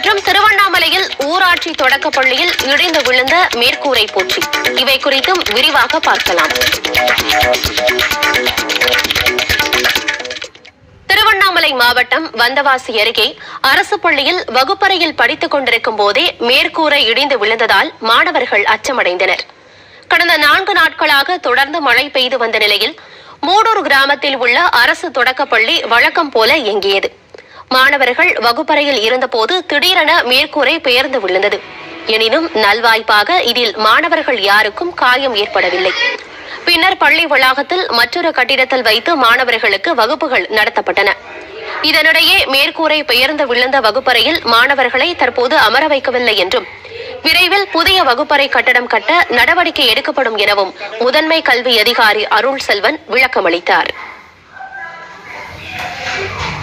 மற்றும் திருவண்ணாமலையில் ஊராட்சி தொடக்கப் பள்ளியில் இடிந்து விழுந்த மேற்கூரை பூச்சி இவை குறித்தும் விரிவாக பார்க்கலாம் திருவண்ணாமலை மாவட்டம் வந்தவாசி அருகே அரசு பள்ளியில் வகுப்பறையில் படித்துக் கொண்டிருக்கும் போதே மேற்கூரை இடிந்து விழுந்ததால் மாணவர்கள் அச்சமடைந்தனர் கடந்த நான்கு நாட்களாக தொடர்ந்து மழை பெய்து வந்த நிலையில் மூடூர் கிராமத்தில் உள்ள அரசு தொடக்கப் பள்ளி வழக்கம் போல இயங்கியது மாணவர்கள் வகுப்பறையில் இருந்தபோது திடீரென மேற்கூரை பெயர்ந்து விழுந்தது எனினும் நல்வாய்ப்பாக இதில் மாணவர்கள் யாருக்கும் காயம் ஏற்படவில்லை பின்னர் பள்ளி வளாகத்தில் மற்றொரு கட்டிடத்தில் வைத்து மாணவர்களுக்கு வகுப்புகள் நடத்தப்பட்டன இதனிடையே மேற்கூரை பெயர்ந்து விழுந்த வகுப்பறையில் மாணவர்களை தற்போது அமர வைக்கவில்லை என்றும் விரைவில் புதிய வகுப்பறை கட்டடம் கட்ட நடவடிக்கை எடுக்கப்படும் எனவும் முதன்மை கல்வி அதிகாரி அருள் செல்வன் விளக்கமளித்தார்